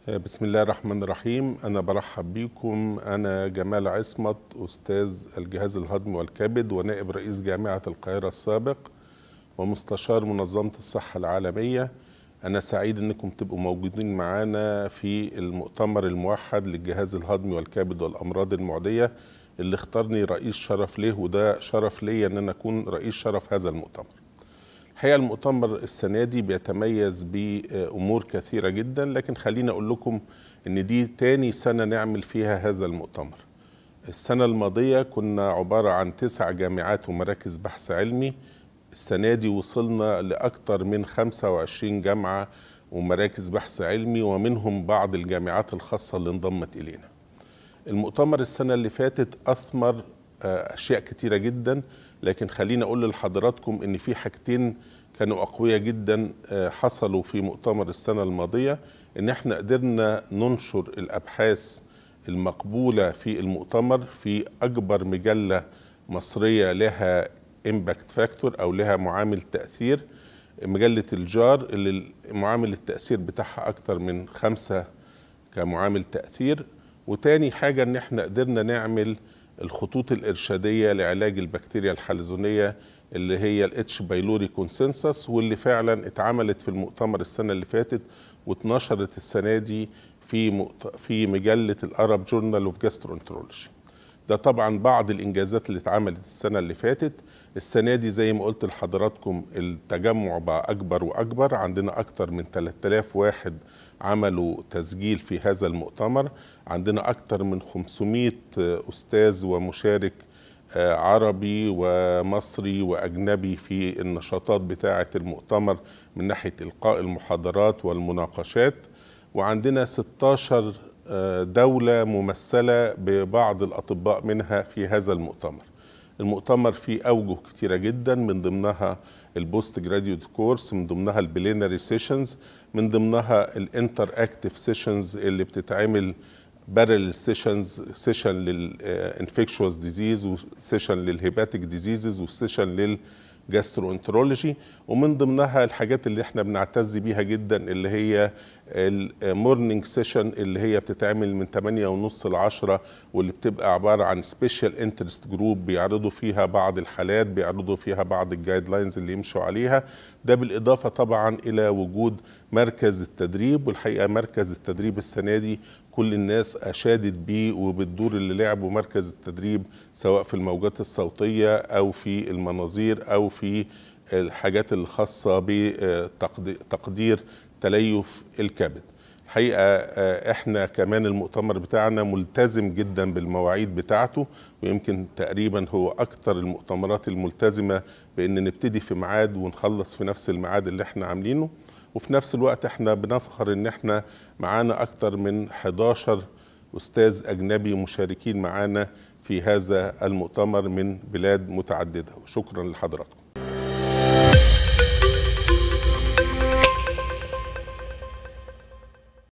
بسم الله الرحمن الرحيم أنا برحب بكم أنا جمال عصمت أستاذ الجهاز الهضمي والكبد ونائب رئيس جامعة القاهرة السابق ومستشار منظمة الصحة العالمية أنا سعيد أنكم تبقوا موجودين معانا في المؤتمر الموحد للجهاز الهضمي والكبد والأمراض المعدية اللي اختارني رئيس شرف له وده شرف ليا أن أنا أكون رئيس شرف هذا المؤتمر الحقيقه المؤتمر السنه دي بيتميز بامور كثيره جدا لكن خليني اقول لكم ان دي تاني سنه نعمل فيها هذا المؤتمر السنه الماضيه كنا عباره عن تسع جامعات ومراكز بحث علمي السنه دي وصلنا لاكثر من 25 جامعه ومراكز بحث علمي ومنهم بعض الجامعات الخاصه اللي انضمت الينا المؤتمر السنه اللي فاتت اثمر اشياء كتيره جدا لكن خليني اقول لحضراتكم ان في حاجتين كانوا اقوياء جدا حصلوا في مؤتمر السنه الماضيه ان احنا قدرنا ننشر الابحاث المقبوله في المؤتمر في اكبر مجله مصريه لها امباكت فاكتور او لها معامل تاثير مجله الجار اللي معامل التاثير بتاعها اكتر من خمسة كمعامل تاثير وتاني حاجه ان احنا قدرنا نعمل الخطوط الإرشادية لعلاج البكتيريا الحلزونية اللي هي الاتش بايلوري كونسنسس واللي فعلا اتعملت في المؤتمر السنة اللي فاتت واتنشرت السنة دي في مؤت... في مجلة الأرب جورنال اوف جاسترونترولوجي ده طبعا بعض الإنجازات اللي اتعملت السنة اللي فاتت السنة دي زي ما قلت لحضراتكم التجمع بقى أكبر وأكبر عندنا أكتر من 3000 واحد عملوا تسجيل في هذا المؤتمر عندنا أكثر من 500 أستاذ ومشارك عربي ومصري وأجنبي في النشاطات بتاعة المؤتمر من ناحية إلقاء المحاضرات والمناقشات وعندنا 16 دولة ممثلة ببعض الأطباء منها في هذا المؤتمر المؤتمر فيه أوجه كتيرة جدا من ضمنها البوست جراديوت كورس من ضمنها البلينري سيشنز من ضمنها الانتر اكتف سيشنز اللي بتتعمل بارل سيشنز سيشن للانفكشوس ديزيز وسيشن للهيباتيك ديزيزز وسيشن للجاسترو انترولوجي ومن ضمنها الحاجات اللي احنا بنعتز بيها جدا اللي هي المورنينج سيشن اللي هي بتتعمل من 8 ونص ل 10 واللي بتبقى عباره عن سبيشال انترست جروب بيعرضوا فيها بعض الحالات بيعرضوا فيها بعض الجايد لاينز اللي يمشوا عليها ده بالاضافه طبعا الى وجود مركز التدريب والحقيقه مركز التدريب السنه دي كل الناس اشادت بيه وبالدور اللي لعبوا مركز التدريب سواء في الموجات الصوتيه او في المناظير او في الحاجات الخاصه بتقدير تليف الكبد الحقيقه احنا كمان المؤتمر بتاعنا ملتزم جدا بالمواعيد بتاعته ويمكن تقريبا هو اكثر المؤتمرات الملتزمه بان نبتدي في ميعاد ونخلص في نفس الميعاد اللي احنا عاملينه وفي نفس الوقت احنا بنفخر ان احنا معانا اكثر من 11 استاذ اجنبي مشاركين معانا في هذا المؤتمر من بلاد متعدده وشكرا لحضراتكم